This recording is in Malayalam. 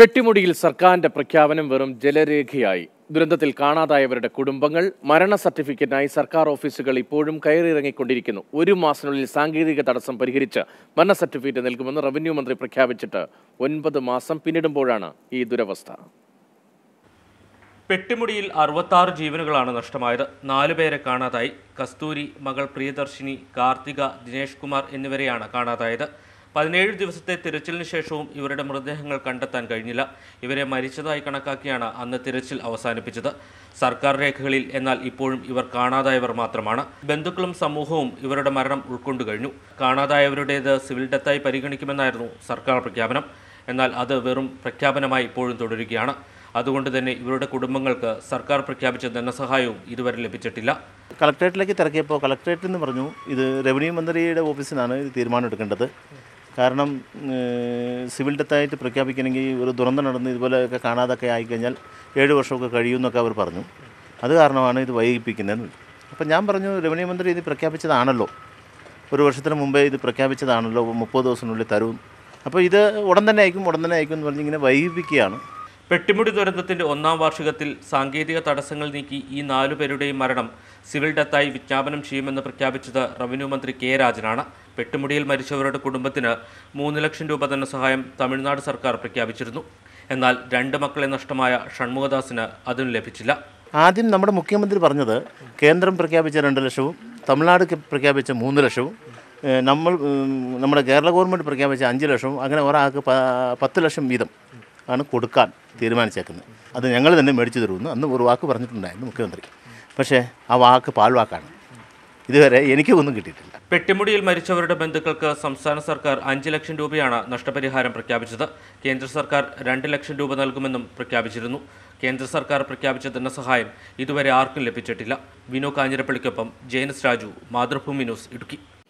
പെട്ടിമുടിയിൽ സർക്കാരിന്റെ പ്രഖ്യാപനം വെറും ജലരേഖയായി ദുരന്തത്തിൽ കാണാതായവരുടെ കുടുംബങ്ങൾ മരണ സർട്ടിഫിക്കറ്റിനായി സർക്കാർ ഓഫീസുകൾ ഇപ്പോഴും കയറിയിറങ്ങിക്കൊണ്ടിരിക്കുന്നു ഒരു മാസത്തിനുള്ളിൽ സാങ്കേതിക തടസ്സം പരിഹരിച്ച് മരണ സർട്ടിഫിക്കറ്റ് നൽകുമെന്ന് റവന്യൂ മന്ത്രി പ്രഖ്യാപിച്ചിട്ട് ഒൻപത് മാസം പിന്നിടുമ്പോഴാണ് ഈ ദുരവസ്ഥ പെട്ടിമുടിയിൽ അറുപത്താറ് ജീവനുകളാണ് നഷ്ടമായത് നാലുപേരെ കാണാതായി കസ്തൂരി മകൾ പ്രിയദർശിനി കാർത്തിക ദിനേഷ് കുമാർ എന്നിവരെയാണ് കാണാതായത് പതിനേഴ് ദിവസത്തെ തിരച്ചിലിന് ശേഷവും ഇവരുടെ മൃതദേഹങ്ങൾ കണ്ടെത്താൻ കഴിഞ്ഞില്ല ഇവരെ മരിച്ചതായി കണക്കാക്കിയാണ് അന്ന് തിരച്ചിൽ അവസാനിപ്പിച്ചത് സർക്കാർ രേഖകളിൽ എന്നാൽ ഇപ്പോഴും ഇവർ കാണാതായവർ മാത്രമാണ് ബന്ധുക്കളും സമൂഹവും ഇവരുടെ മരണം ഉൾക്കൊണ്ടു കഴിഞ്ഞു കാണാതായവരുടേത് സിവിൽ ഡെത്തായി പരിഗണിക്കുമെന്നായിരുന്നു സർക്കാർ പ്രഖ്യാപനം എന്നാൽ അത് വെറും പ്രഖ്യാപനമായി ഇപ്പോഴും തുടരുകയാണ് അതുകൊണ്ട് തന്നെ ഇവരുടെ കുടുംബങ്ങൾക്ക് സർക്കാർ പ്രഖ്യാപിച്ച ധനസഹായവും ഇതുവരെ ലഭിച്ചിട്ടില്ല കളക്ട്രേറ്റിലേക്ക് തിരക്കിയപ്പോൾ കളക്ട്രേറ്റ് എന്ന് പറഞ്ഞു ഇത് റവന്യൂ മന്ത്രിയുടെ ഓഫീസിനാണ് ഇത് തീരുമാനം എടുക്കേണ്ടത് കാരണം ഏഹ്, സിവിൽ ഡെത്തായിട്ട് പ്രഖ്യാപിക്കണമെങ്കിൽ ഒരു ദുരന്തം നടന്ന് ഇതുപോലെയൊക്കെ കാണാതൊക്കെ ആയിക്കഴിഞ്ഞാൽ ഏഴ് വർഷമൊക്കെ കഴിയുമെന്നൊക്കെ അവർ പറഞ്ഞു അത് കാരണമാണ് ഇത് വൈകിപ്പിക്കുന്നതെന്ന് അപ്പം ഞാൻ പറഞ്ഞു റവന്യൂ മന്ത്രി ഇത് പ്രഖ്യാപിച്ചതാണല്ലോ ഒരു വർഷത്തിന് മുമ്പേ ഇത് പ്രഖ്യാപിച്ചതാണല്ലോ മുപ്പത് ദിവസത്തിനുള്ളിൽ തരും അപ്പോൾ ഇത് ഉടൻ തന്നെ അയക്കും ഉടൻ തന്നെ അയക്കും എന്ന് പറഞ്ഞ് ഇങ്ങനെ വൈകിപ്പിക്കുകയാണ് പെട്ടിമുടി ദുരന്തത്തിന്റെ ഒന്നാം വാർഷികത്തിൽ സാങ്കേതിക തടസ്സങ്ങൾ നീക്കി ഈ നാലു പേരുടെയും മരണം സിവിൽ ഡെത്തായി വിജ്ഞാപനം ചെയ്യുമെന്ന് പ്രഖ്യാപിച്ചത് റവന്യൂ മന്ത്രി കെ രാജനാണ് പെട്ടിമുടിയിൽ മരിച്ചവരുടെ കുടുംബത്തിന് മൂന്ന് ലക്ഷം രൂപ ധനസഹായം തമിഴ്നാട് സർക്കാർ പ്രഖ്യാപിച്ചിരുന്നു എന്നാൽ രണ്ട് മക്കളെ നഷ്ടമായ ഷൺമുഖദാസിന് അതും ലഭിച്ചില്ല ആദ്യം നമ്മുടെ മുഖ്യമന്ത്രി പറഞ്ഞത് കേന്ദ്രം പ്രഖ്യാപിച്ച രണ്ട് ലക്ഷവും തമിഴ്നാട് ക- പ്രഖ്യാപിച്ച മൂന്ന് ലക്ഷവും ഏഹ് നമ്മൾ ഉം, നമ്മുടെ കേരള ഗവൺമെൻറ് പ്രഖ്യാപിച്ച അഞ്ച് ലക്ഷവും അങ്ങനെ ഒരാൾക്ക് പ- പത്ത് ലക്ഷം വീതം ആണ് കൊടുക്കാൻ തീരുമാനിച്ചേക്കുന്നത് അത് ഞങ്ങൾ തന്നെ മേടിച്ചു തരുമെന്ന് അന്ന് ഒരു വാക്ക് പറഞ്ഞിട്ടുണ്ടായിരുന്നു മുഖ്യമന്ത്രി പക്ഷേ ആ വാക്ക് പാഴ്വാക്കാണ് ഇതുവരെ എനിക്ക് ഒന്നും കിട്ടിയിട്ടില്ല പെട്ടിമുടിയിൽ മരിച്ചവരുടെ ബന്ധുക്കൾക്ക് സംസ്ഥാന സർക്കാർ അഞ്ച് ലക്ഷം രൂപയാണ് നഷ്ടപരിഹാരം പ്രഖ്യാപിച്ചത് കേന്ദ്ര സർക്കാർ രണ്ട് ലക്ഷം രൂപ നൽകുമെന്നും പ്രഖ്യാപിച്ചിരുന്നു കേന്ദ്ര സർക്കാർ പ്രഖ്യാപിച്ച ധനസഹായം ഇതുവരെ ആർക്കും ലഭിച്ചിട്ടില്ല വിനു കാഞ്ഞിരപ്പള്ളിക്കൊപ്പം ജെയിനസ് രാജു മാതൃഭൂമി ന്യൂസ് ഇടുക്കി